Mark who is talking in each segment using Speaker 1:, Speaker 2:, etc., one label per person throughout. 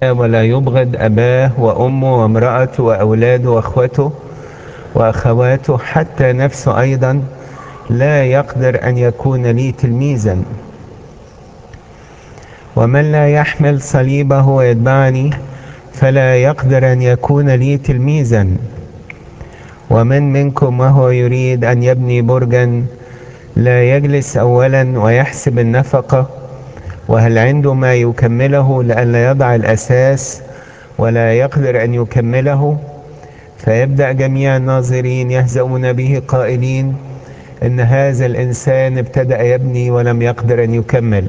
Speaker 1: ولا يبغض أباه وأمه وامرأته وأولاده وأخوته وأخواته حتى نفسه أيضا لا يقدر أن يكون لي تلميذا ومن لا يحمل صليبه ويتبعني فلا يقدر أن يكون لي تلميذا ومن منكم وهو يريد أن يبني برجا لا يجلس أولا ويحسب النفقة وهل عنده ما يكمله لئلا يضع الأساس ولا يقدر أن يكمله فيبدأ جميع الناظرين يهزؤون به قائلين إن هذا الإنسان ابتدأ يبني ولم يقدر أن يكمل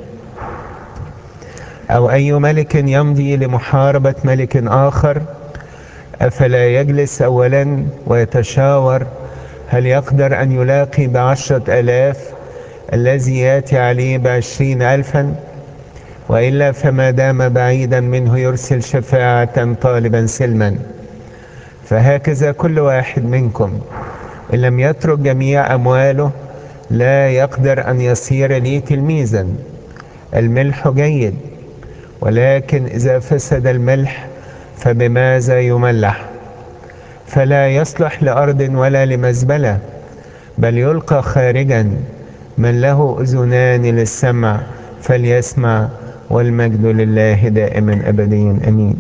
Speaker 1: أو أي ملك يمضي لمحاربة ملك آخر أفلا يجلس أولا ويتشاور هل يقدر أن يلاقي بعشرة ألاف الذي ياتي عليه بعشرين ألفا وإلا فما دام بعيدا منه يرسل شفاعة طالبا سلما فهكذا كل واحد منكم إن لم يترك جميع أمواله لا يقدر أن يصير لي تلميذا الملح جيد ولكن إذا فسد الملح فبماذا يملح فلا يصلح لأرض ولا لمزبلة بل يلقى خارجا من له أذنان للسمع فليسمع والمجد لله دائما أبديا أمين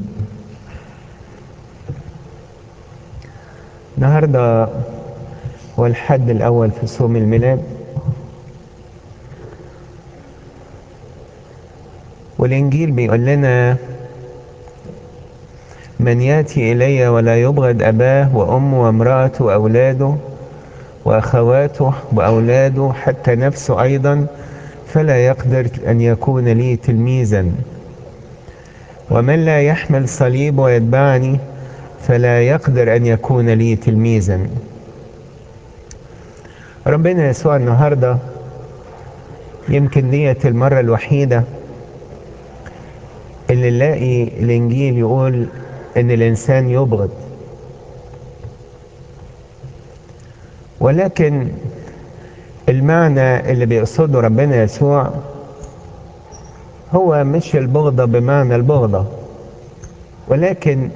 Speaker 1: النهاردة هو الحد الأول في صوم الميلاد والإنجيل بيقول لنا من ياتي إلي ولا يبغض أباه وأمه وامرأته وأولاده وأخواته وأولاده حتى نفسه أيضا فلا يقدر أن يكون لي تلميذا ومن لا يحمل صليب ويتبعني فلا يقدر أن يكون لي تلميذا ربنا يسوع النهاردة يمكن ديت المرة الوحيدة اللي نلاقي الإنجيل يقول إن الإنسان يبغض ولكن المعنى اللي بيقصده ربنا يسوع هو مش البغضة بمعنى البغضة ولكن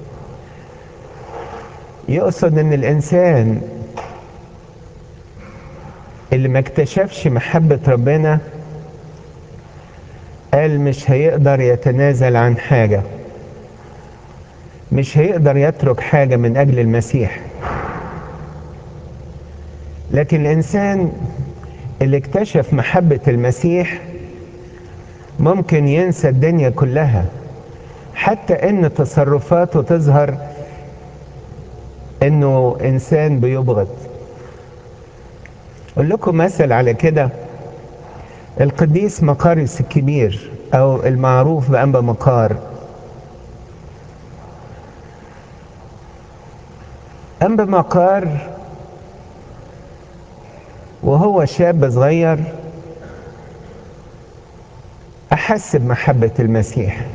Speaker 1: يقصد ان الانسان اللي ما اكتشفش محبة ربنا قال مش هيقدر يتنازل عن حاجة مش هيقدر يترك حاجة من أجل المسيح لكن الإنسان اللي اكتشف محبة المسيح ممكن ينسى الدنيا كلها حتى ان تصرفاته تظهر انه انسان بيبغض اقول لكم مثل على كده القديس مقارس الكبير او المعروف بانبا مقار انبا مقار وهو شاب صغير احس بمحبه المسيح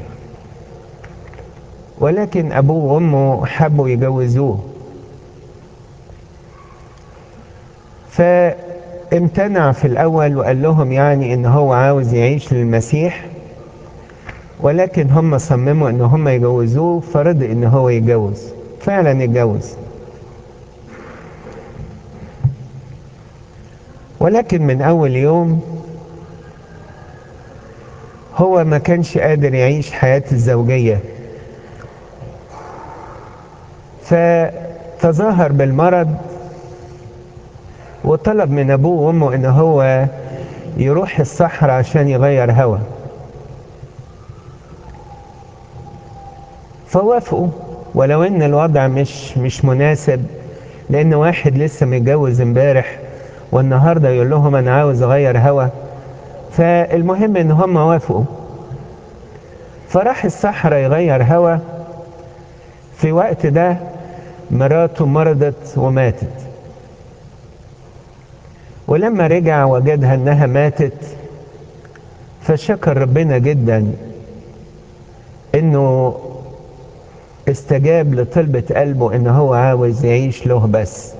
Speaker 1: ولكن ابوه وامه حبوا يجوزوه فامتنع في الاول وقال لهم يعني ان هو عاوز يعيش للمسيح ولكن هم صمموا ان هم يجوزوه فرضي ان هو يتجوز فعلا يتجوز ولكن من اول يوم هو ما كانش قادر يعيش حياة الزوجية فتظاهر بالمرض وطلب من ابوه وامه ان هو يروح الصحراء عشان يغير هوا فوافقوا ولو ان الوضع مش مش مناسب لان واحد لسه متجوز امبارح والنهارده يقول لهم انا عاوز اغير هوا فالمهم ان هم وافقوا فراح الصحراء يغير هوا في وقت ده مراته مرضت وماتت ولما رجع وجدها انها ماتت فشكر ربنا جدا انه استجاب لطلبة قلبه ان هو عاوز يعيش له بس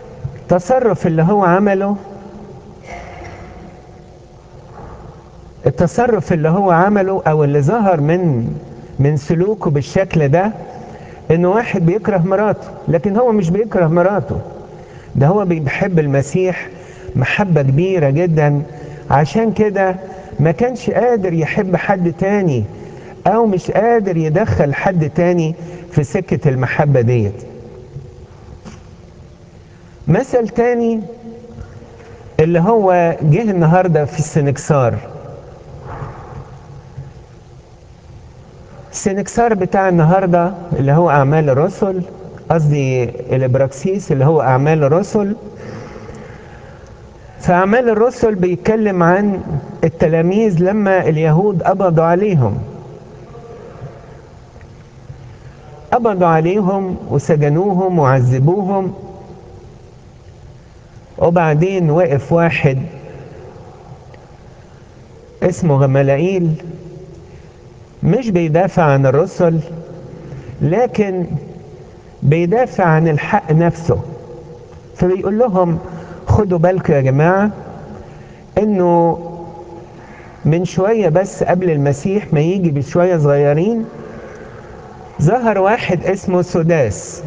Speaker 1: التصرف اللي هو عمله التصرف اللي هو عمله او اللي ظهر من من سلوكه بالشكل ده انه واحد بيكره مراته لكن هو مش بيكره مراته ده هو بيحب المسيح محبة كبيرة جدا عشان كده ما كانش قادر يحب حد تاني او مش قادر يدخل حد تاني في سكة المحبة ديت مثل تاني اللي هو جه النهاردة في السنكسار السنكسار بتاع النهاردة اللي هو أعمال الرسل قصدي الإبراكسيس اللي هو أعمال الرسل في أعمال الرسل بيتكلم عن التلاميذ لما اليهود قبضوا عليهم قبضوا عليهم وسجنوهم وعذبوهم وبعدين وقف واحد اسمه غملائيل مش بيدافع عن الرسل لكن بيدافع عن الحق نفسه فبيقول لهم خدوا بالكم يا جماعة انه من شوية بس قبل المسيح ما يجي بشوية صغيرين ظهر واحد اسمه سداس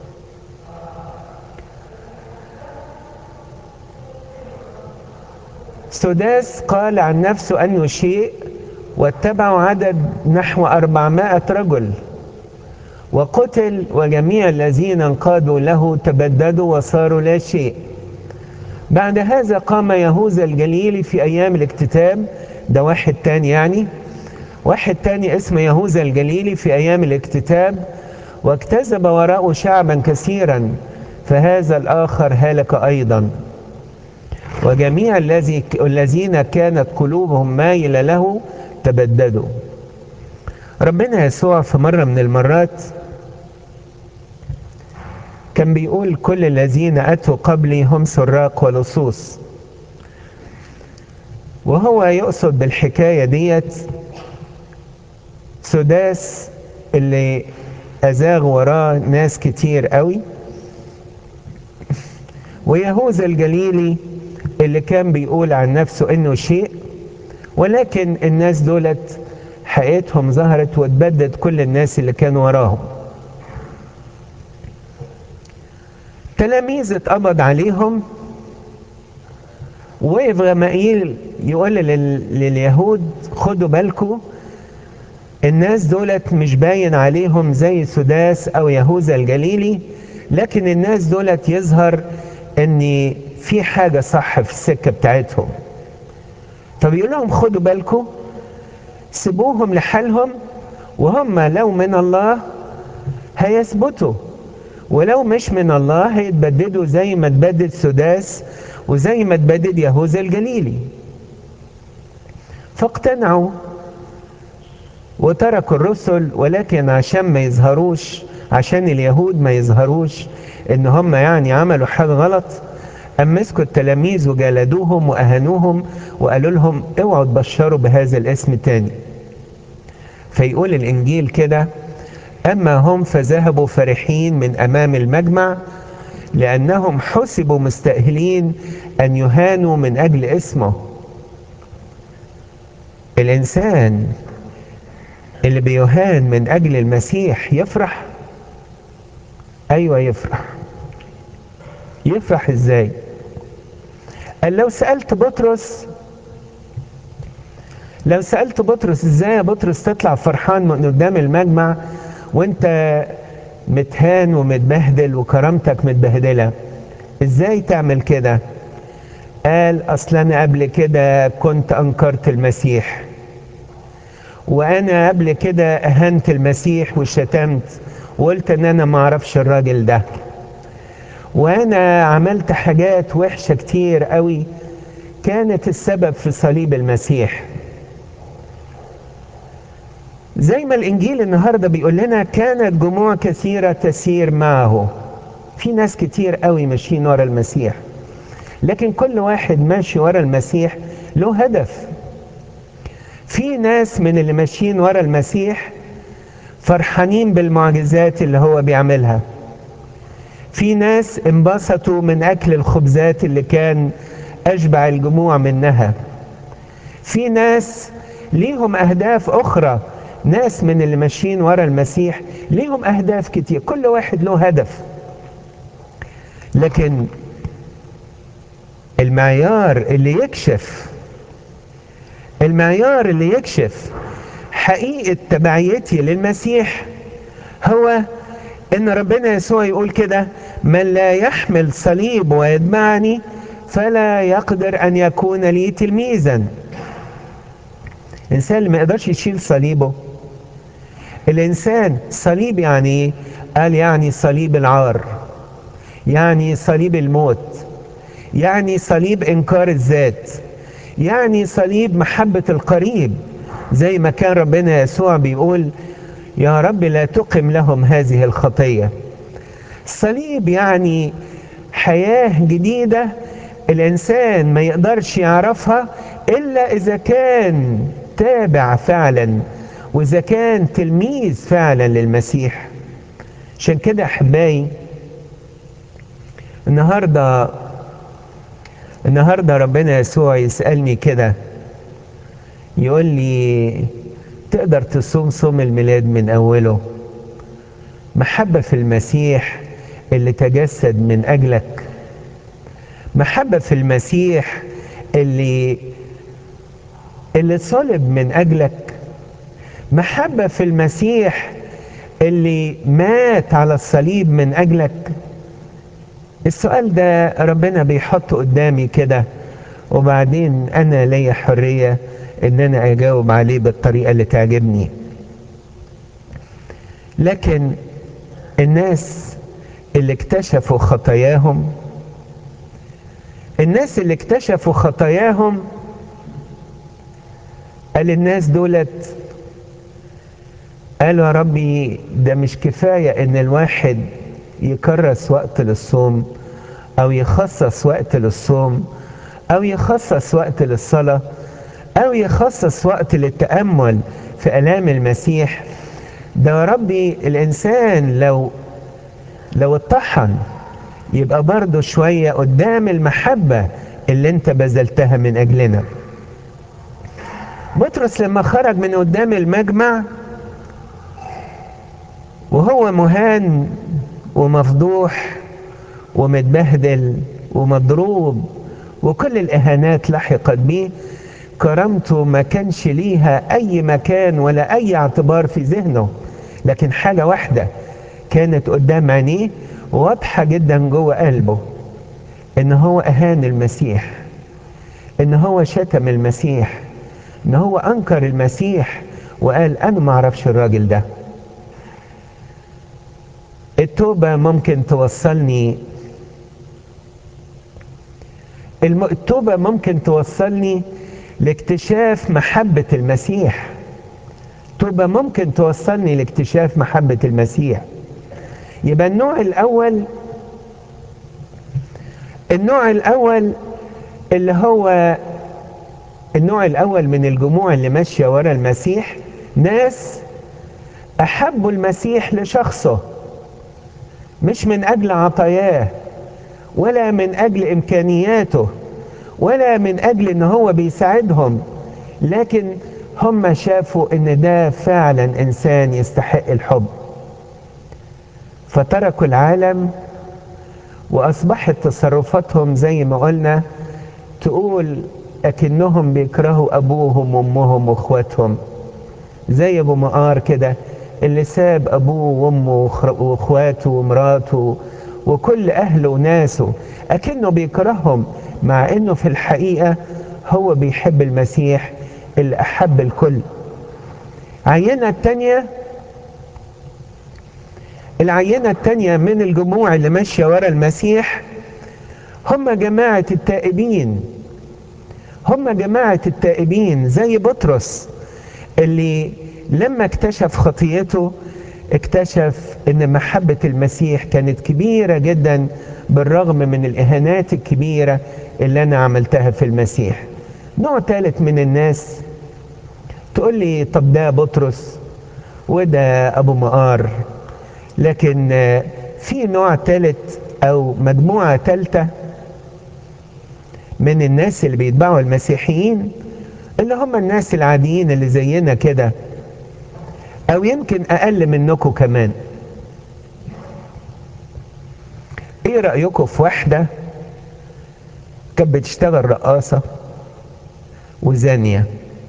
Speaker 1: سداس قال عن نفسه أنه شيء واتبعوا عدد نحو أربعمائة رجل وقتل وجميع الذين انقادوا له تبددوا وصاروا لا شيء بعد هذا قام يهوذا الجليلي في أيام الاكتتاب ده واحد تاني يعني واحد تاني اسمه يهوذا الجليلي في أيام الاكتتاب واكتسب وراءه شعبا كثيرا فهذا الآخر هلك أيضا وجميع الذي الذين كانت قلوبهم مايلة له تبددوا ربنا يسوع في مرة من المرات كان بيقول كل الذين أتوا قبلي هم سراق ولصوص وهو يقصد بالحكاية ديت سداس اللي أزاغ وراه ناس كتير قوي ويهوذا الجليلي اللي كان بيقول عن نفسه انه شيء ولكن الناس دولت حقيقتهم ظهرت واتبدد كل الناس اللي كانوا وراهم تلاميذ اتقبض عليهم وقف غمائيل يقول لل... لليهود خدوا بالكم الناس دولت مش باين عليهم زي سداس او يهوذا الجليلي لكن الناس دولت يظهر ان في حاجة صح في السكة بتاعتهم فبيقول لهم خدوا بالكم سيبوهم لحالهم وهم لو من الله هيثبتوا ولو مش من الله هيتبددوا زي ما اتبدد سداس وزي ما اتبدد يهوذا الجليلي فاقتنعوا وتركوا الرسل ولكن عشان ما يظهروش عشان اليهود ما يظهروش ان هم يعني عملوا حاجة غلط أم مسكوا التلاميذ وجلدوهم وأهانوهم وقالوا لهم اوعوا تبشروا بهذا الاسم تاني فيقول الإنجيل كده أما هم فذهبوا فرحين من أمام المجمع لأنهم حسبوا مستأهلين أن يهانوا من أجل اسمه الإنسان اللي بيهان من أجل المسيح يفرح أيوة يفرح يفرح إزاي قال لو سألت بطرس لو سألت بطرس ازاي يا بطرس تطلع فرحان من قدام المجمع وانت متهان ومتبهدل وكرامتك متبهدلة ازاي تعمل كده قال اصل انا قبل كده كنت انكرت المسيح وانا قبل كده اهنت المسيح وشتمت وقلت ان انا ما اعرفش الراجل ده وانا عملت حاجات وحشة كتير قوي كانت السبب في صليب المسيح زي ما الانجيل النهاردة بيقول لنا كانت جموع كثيرة تسير معه في ناس كتير قوي ماشيين ورا المسيح لكن كل واحد ماشي ورا المسيح له هدف في ناس من اللي ماشيين ورا المسيح فرحانين بالمعجزات اللي هو بيعملها في ناس انبسطوا من اكل الخبزات اللي كان اشبع الجموع منها في ناس ليهم اهداف اخرى ناس من اللي ماشيين ورا المسيح ليهم اهداف كتير كل واحد له هدف لكن المعيار اللي يكشف المعيار اللي يكشف حقيقة تبعيتي للمسيح هو ان ربنا يسوع يقول كده من لا يحمل صليب ويتبعني فلا يقدر ان يكون لي تلميذا الانسان اللي ما يقدرش يشيل صليبه الانسان صليب يعني ايه قال يعني صليب العار يعني صليب الموت يعني صليب انكار الذات يعني صليب محبة القريب زي ما كان ربنا يسوع بيقول يا رب لا تقم لهم هذه الخطية الصليب يعني حياة جديدة الإنسان ما يقدرش يعرفها إلا إذا كان تابع فعلا وإذا كان تلميذ فعلا للمسيح عشان كده أحبائي النهارده النهارده ربنا يسوع يسألني كده يقول لي تقدر تصوم صوم الميلاد من أوله محبة في المسيح اللي تجسد من أجلك محبة في المسيح اللي اللي صلب من أجلك محبة في المسيح اللي مات على الصليب من أجلك السؤال ده ربنا بيحطه قدامي كده وبعدين أنا ليا حرية إن أنا أجاوب عليه بالطريقة اللي تعجبني لكن الناس اللي اكتشفوا خطاياهم الناس اللي اكتشفوا خطاياهم قال الناس دولت قالوا يا ربي ده مش كفاية ان الواحد يكرس وقت للصوم او يخصص وقت للصوم او يخصص وقت للصلاة او يخصص وقت للتأمل في الام المسيح ده يا ربي الانسان لو لو اتطحن يبقى برضه شوية قدام المحبة اللي انت بذلتها من اجلنا بطرس لما خرج من قدام المجمع وهو مهان ومفضوح ومتبهدل ومضروب وكل الاهانات لحقت بيه كرامته ما كانش ليها اي مكان ولا اي اعتبار في ذهنه لكن حاجه واحده كانت قدام عينيه واضحه جدا جوه قلبه ان هو اهان المسيح ان هو شتم المسيح ان هو انكر المسيح وقال انا ما اعرفش الراجل ده التوبة ممكن توصلني الم... التوبة ممكن توصلني لاكتشاف محبة المسيح التوبة ممكن توصلني لاكتشاف محبة المسيح يبقى النوع الأول النوع الأول اللي هو النوع الأول من الجموع اللي ماشية ورا المسيح ناس أحبوا المسيح لشخصه مش من أجل عطاياه ولا من أجل إمكانياته ولا من أجل إن هو بيساعدهم لكن هم شافوا إن ده فعلا إنسان يستحق الحب فتركوا العالم وأصبحت تصرفاتهم زي ما قلنا تقول أكنهم بيكرهوا أبوهم وأمهم وأخواتهم زي أبو مقار كده اللي ساب أبوه وأمه وأخواته ومراته وكل أهله وناسه أكنه بيكرههم مع أنه في الحقيقة هو بيحب المسيح اللي أحب الكل عينة التانية العينة التانية من الجموع اللي ماشية ورا المسيح هم جماعة التائبين هم جماعة التائبين زي بطرس اللي لما اكتشف خطيته اكتشف ان محبة المسيح كانت كبيرة جدا بالرغم من الاهانات الكبيرة اللي انا عملتها في المسيح نوع ثالث من الناس تقول لي طب ده بطرس وده ابو مقار لكن في نوع ثالث او مجموعة ثالثة من الناس اللي بيتبعوا المسيحيين اللي هم الناس العاديين اللي زينا كده او يمكن اقل منكم كمان ايه رأيكم في واحدة كانت بتشتغل رقاصة وزانية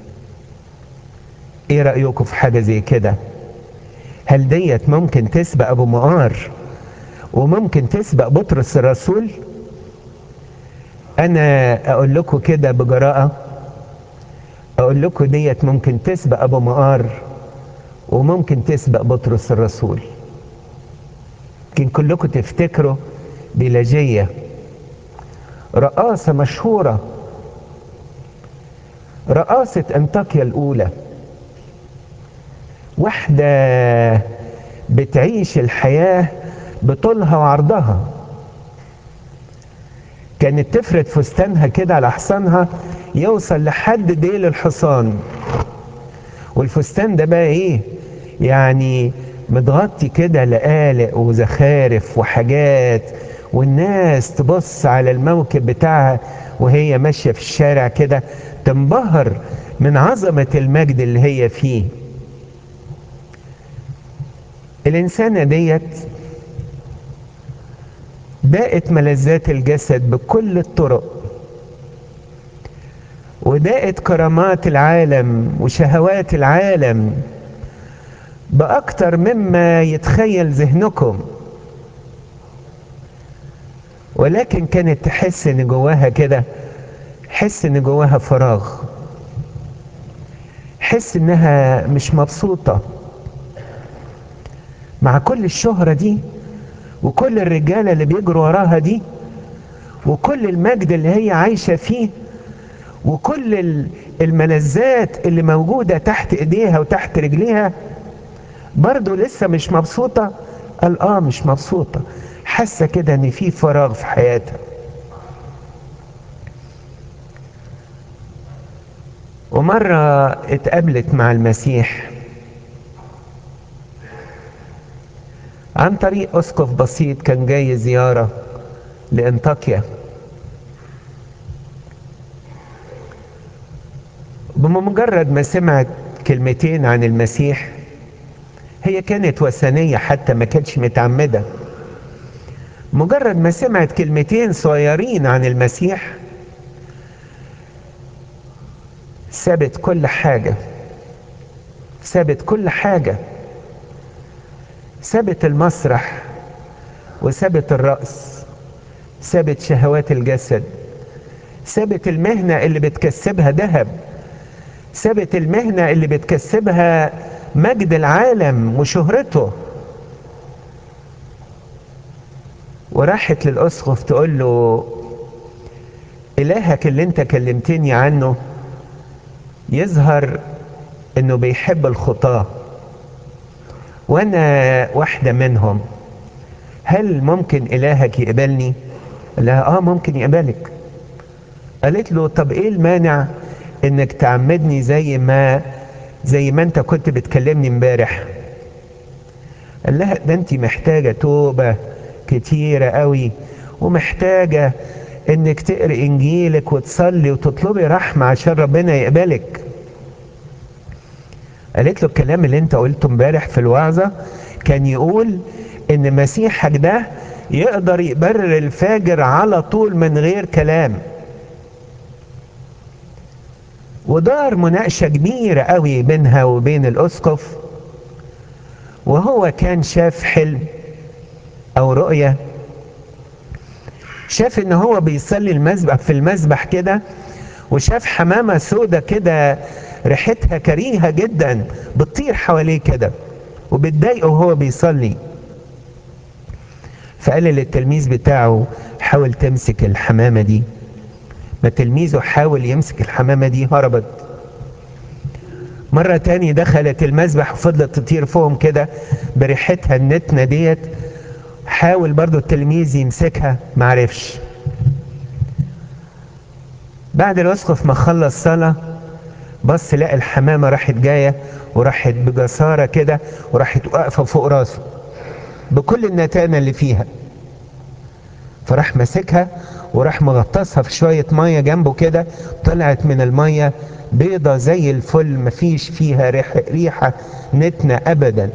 Speaker 1: ايه رأيكم في حاجة زي كده هل ديت ممكن تسبق ابو مقار وممكن تسبق بطرس الرسول انا اقول لكم كده بجراءة اقول لكم ديت ممكن تسبق ابو مقار وممكن تسبق بطرس الرسول يمكن كلكم تفتكروا بلاجية رقاصة مشهورة رقاصة انطاكيا الأولى واحدة بتعيش الحياة بطولها وعرضها كانت تفرد فستانها كده على حصانها يوصل لحد ديل الحصان والفستان ده بقى ايه يعني متغطي كده لقالق وزخارف وحاجات والناس تبص على الموكب بتاعها وهي ماشية في الشارع كده تنبهر من عظمة المجد اللي هي فيه الإنسانة ديت داءت ملذات الجسد بكل الطرق وداءت كرامات العالم وشهوات العالم بأكتر مما يتخيل ذهنكم ولكن كانت تحس ان جواها كده حس ان جواها فراغ حس انها مش مبسوطة مع كل الشهرة دي وكل الرجالة اللي بيجروا وراها دي وكل المجد اللي هي عايشة فيه وكل الملذات اللي موجودة تحت ايديها وتحت رجليها برضه لسه مش مبسوطة قال اه مش مبسوطة حاسة كده ان في فراغ في حياتها ومرة اتقابلت مع المسيح عن طريق اسقف بسيط كان جاي زيارة لانطاكيا بمجرد ما سمعت كلمتين عن المسيح هي كانت وثنية حتى ما كانتش متعمدة مجرد ما سمعت كلمتين صغيرين عن المسيح سابت كل حاجة سابت كل حاجة سابت المسرح وسابت الرأس سابت شهوات الجسد سابت المهنة اللي بتكسبها ذهب سابت المهنة اللي بتكسبها مجد العالم وشهرته وراحت للأسقف تقول له إلهك اللي انت كلمتني عنه يظهر انه بيحب الخطاة وانا واحدة منهم هل ممكن إلهك يقبلني لا اه ممكن يقبلك قالت له طب ايه المانع انك تعمدني زي ما زي ما انت كنت بتكلمني امبارح قال لها ده انت محتاجة توبة كتيرة قوي ومحتاجة انك تقري انجيلك وتصلي وتطلبي رحمة عشان ربنا يقبلك قالت له الكلام اللي انت قلته امبارح في الوعظة كان يقول ان مسيحك ده يقدر يبرر الفاجر على طول من غير كلام ودار مناقشة كبيرة قوي بينها وبين الأسقف وهو كان شاف حلم أو رؤية شاف ان هو بيصلي المذبح في المذبح كده وشاف حمامة سودة كده ريحتها كريهة جدا بتطير حواليه كده وبتضايقه وهو بيصلي فقال للتلميذ بتاعه حاول تمسك الحمامة دي ما تلميذه حاول يمسك الحمامة دي هربت مرة تاني دخلت المذبح وفضلت تطير فوقهم كده بريحتها النتنة ديت حاول برضو التلميذ يمسكها معرفش بعد الاسقف ما خلص صلاة بص لقى الحمامة راحت جاية وراحت بجسارة كده وراحت واقفة فوق راسه بكل النتانة اللي فيها فراح ماسكها وراح مغطسها في شوية مية جنبه كده طلعت من المية بيضة زي الفل مفيش فيها ريحة, ريحة نتنة أبدا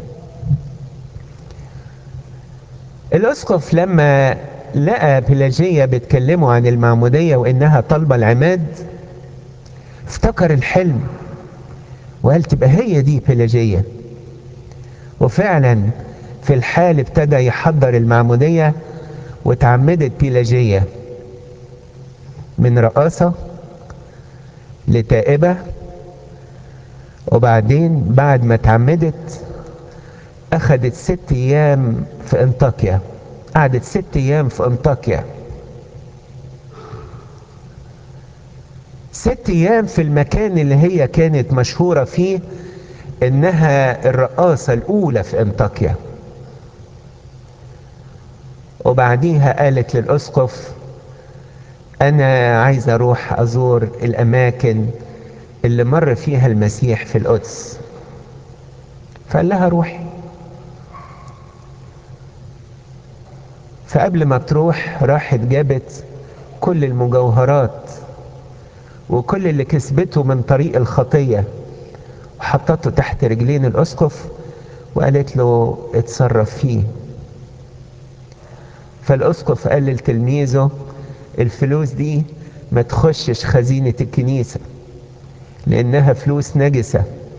Speaker 1: الأسقف لما لقى بلاجية بتكلمه عن المعمودية وإنها طالبة العماد افتكر الحلم وقال تبقى هي دي بلاجية وفعلا في الحال ابتدى يحضر المعمودية وتعمدت بيلاجية من رقاصة لتائبة وبعدين بعد ما اتعمدت أخدت ست أيام في أنطاكيا قعدت ست أيام في أنطاكيا ست أيام في المكان اللي هي كانت مشهورة فيه إنها الرقاصة الأولى في أنطاكيا وبعديها قالت للأسقف أنا عايز أروح أزور الأماكن اللي مر فيها المسيح في القدس فقال لها روحي فقبل ما تروح راحت جابت كل المجوهرات وكل اللي كسبته من طريق الخطية وحطته تحت رجلين الأسقف وقالت له اتصرف فيه فالأسقف قال لتلميذه الفلوس دي ما تخشش خزينة الكنيسة لأنها فلوس نجسة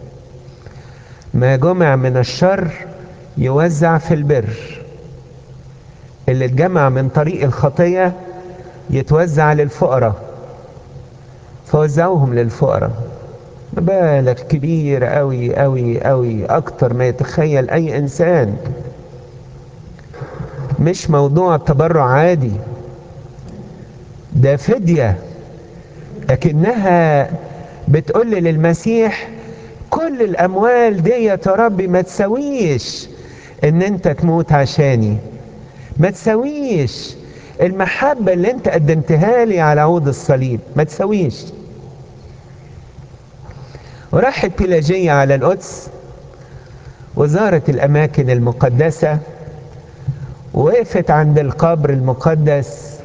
Speaker 1: ما جمع من الشر يوزع في البر اللي اتجمع من طريق الخطية يتوزع للفقراء فوزعوهم للفقراء مبالغ كبيرة قوي قوي قوي أكتر ما يتخيل أي إنسان مش موضوع تبرع عادي ده فدية لكنها بتقول للمسيح كل الأموال دي يا ربي ما تسويش إن أنت تموت عشاني ما تسويش المحبة اللي أنت قدمتها لي على عود الصليب ما تسويش وراحت بيلاجية على القدس وزارت الأماكن المقدسة وقفت عند القبر المقدس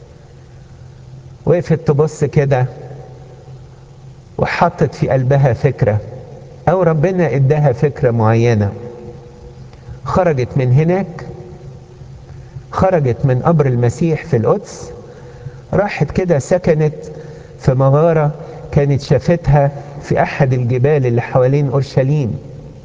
Speaker 1: وقفت تبص كده وحطت في قلبها فكرة أو ربنا إداها فكرة معينة خرجت من هناك خرجت من قبر المسيح في القدس راحت كده سكنت في مغارة كانت شافتها في أحد الجبال اللي حوالين أورشليم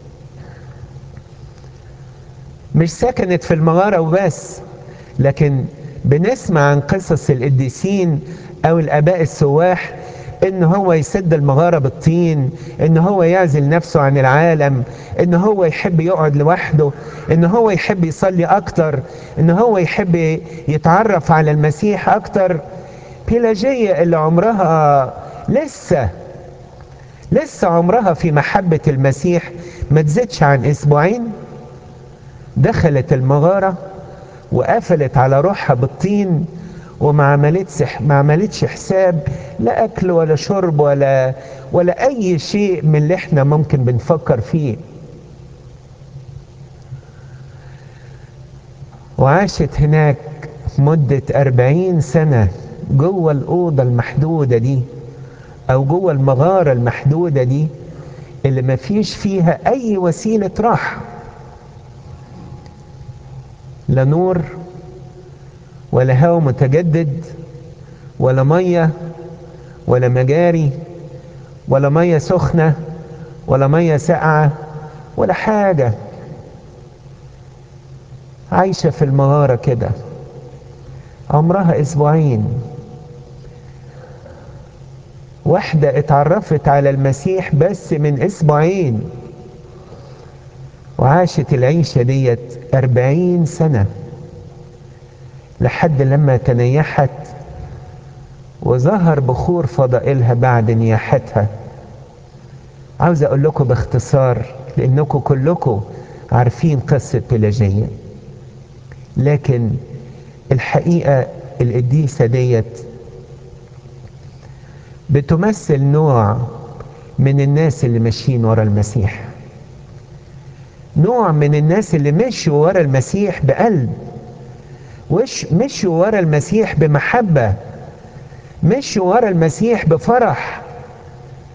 Speaker 1: مش سكنت في المغارة وبس لكن بنسمع عن قصص القديسين أو الآباء السواح ان هو يسد المغاره بالطين ان هو يعزل نفسه عن العالم ان هو يحب يقعد لوحده ان هو يحب يصلي اكتر ان هو يحب يتعرف على المسيح اكتر بيلاجية اللي عمرها لسه لسه عمرها في محبة المسيح ما تزيدش عن اسبوعين دخلت المغارة وقفلت على روحها بالطين وما عملتش ما عملتش حساب لا اكل ولا شرب ولا ولا اي شيء من اللي احنا ممكن بنفكر فيه وعاشت هناك مدة أربعين سنة جوه الأوضة المحدودة دي أو جوه المغارة المحدودة دي اللي ما فيش فيها أي وسيلة راحة لا نور ولا هواء متجدد ولا ميه ولا مجاري ولا ميه سخنه ولا ميه ساقعه ولا حاجه عايشه في المغاره كده عمرها اسبوعين واحده اتعرفت على المسيح بس من اسبوعين وعاشت العيشه ديت اربعين سنه لحد لما تنيحت وظهر بخور فضائلها بعد نياحتها عاوز اقول لكم باختصار لانكم كلكم عارفين قصة بيلاجية لكن الحقيقة القديسة ديت بتمثل نوع من الناس اللي ماشيين ورا المسيح نوع من الناس اللي مشوا ورا المسيح بقلب وش مشوا ورا المسيح بمحبة مشوا ورا المسيح بفرح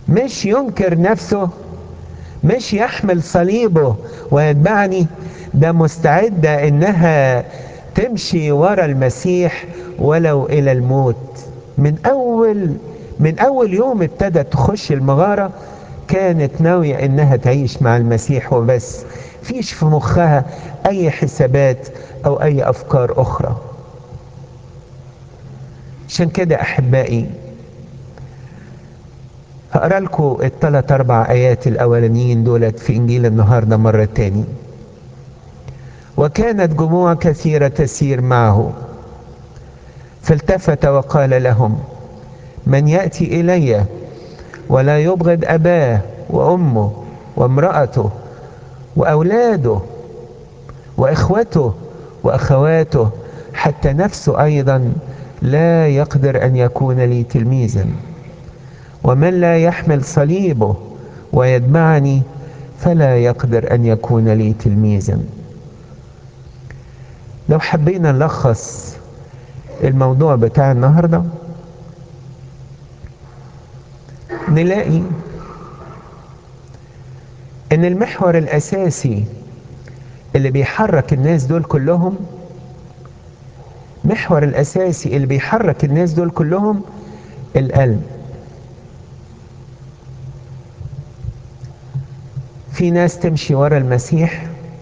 Speaker 1: مش ينكر نفسه مش يحمل صليبه ويتبعني ده مستعدة انها تمشي ورا المسيح ولو الى الموت من اول من اول يوم ابتدت تخش المغارة كانت ناوية انها تعيش مع المسيح وبس فيش في مخها اي حسابات او اي افكار اخرى عشان كده احبائي هقرا لكم الثلاث اربع ايات الاولانيين دولت في انجيل النهارده مره تاني وكانت جموع كثيره تسير معه فالتفت وقال لهم من ياتي الي ولا يبغض اباه وامه وامراته واولاده واخوته واخواته حتى نفسه ايضا لا يقدر ان يكون لي تلميذا ومن لا يحمل صليبه ويتبعني فلا يقدر ان يكون لي تلميذا لو حبينا نلخص الموضوع بتاع النهارده نلاقي ان المحور الاساسي اللي بيحرك الناس دول كلهم محور الاساسي اللي بيحرك الناس دول كلهم القلب في ناس تمشي ورا المسيح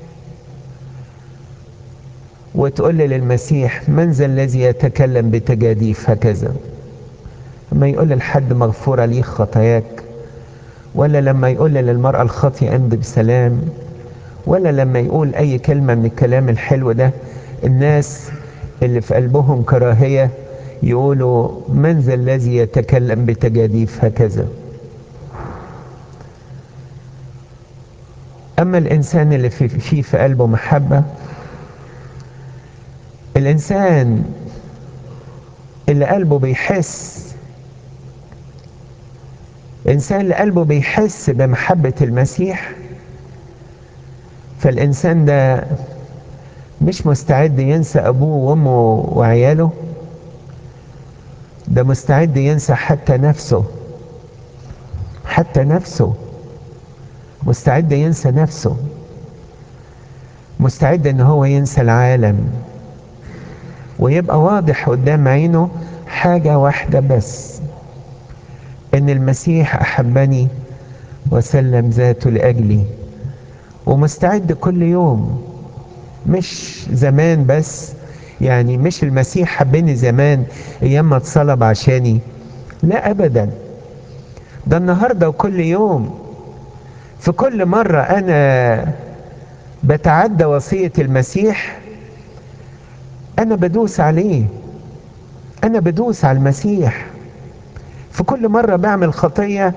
Speaker 1: وتقول للمسيح من ذا الذي يتكلم بتجاديف هكذا لما يقول لحد مغفورة ليه خطاياك ولا لما يقول للمرأة الخاطئة امضي بسلام ولا لما يقول أي كلمة من الكلام الحلو ده الناس اللي في قلبهم كراهية يقولوا من ذا الذي يتكلم بتجاديف هكذا أما الإنسان اللي في فيه في قلبه محبة الإنسان اللي قلبه بيحس الإنسان اللي قلبه بيحس بمحبة المسيح فالإنسان ده مش مستعد ينسى أبوه وأمه وعياله ده مستعد ينسى حتى نفسه حتى نفسه مستعد ينسى نفسه مستعد ان هو ينسى العالم ويبقى واضح قدام عينه حاجة واحدة بس ان المسيح احبني وسلم ذاته لاجلي ومستعد كل يوم مش زمان بس يعني مش المسيح حبني زمان ايام ما اتصلب عشاني لا ابدا ده النهارده وكل يوم في كل مرة أنا بتعدى وصية المسيح أنا بدوس عليه أنا بدوس على المسيح في كل مرة بعمل خطية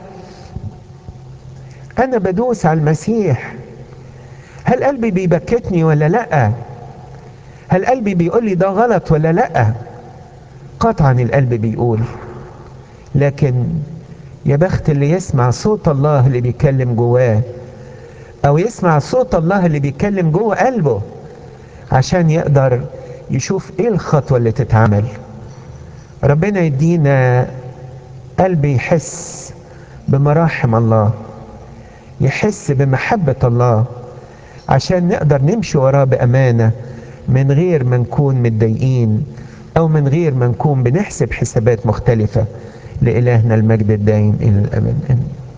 Speaker 1: أنا بدوس على المسيح هل قلبي بيبكتني ولا لأ هل قلبي بيقول لي ده غلط ولا لأ قطعا القلب بيقول لكن يا بخت اللي يسمع صوت الله اللي بيتكلم جواه او يسمع صوت الله اللي بيتكلم جوه قلبه عشان يقدر يشوف ايه الخطوة اللي تتعمل ربنا يدينا قلب يحس بمراحم الله يحس بمحبة الله عشان نقدر نمشي وراه بأمانة من غير ما نكون متضايقين أو من غير ما نكون بنحسب حسابات مختلفة لإلهنا المجد الدائم إلى الأبد آمين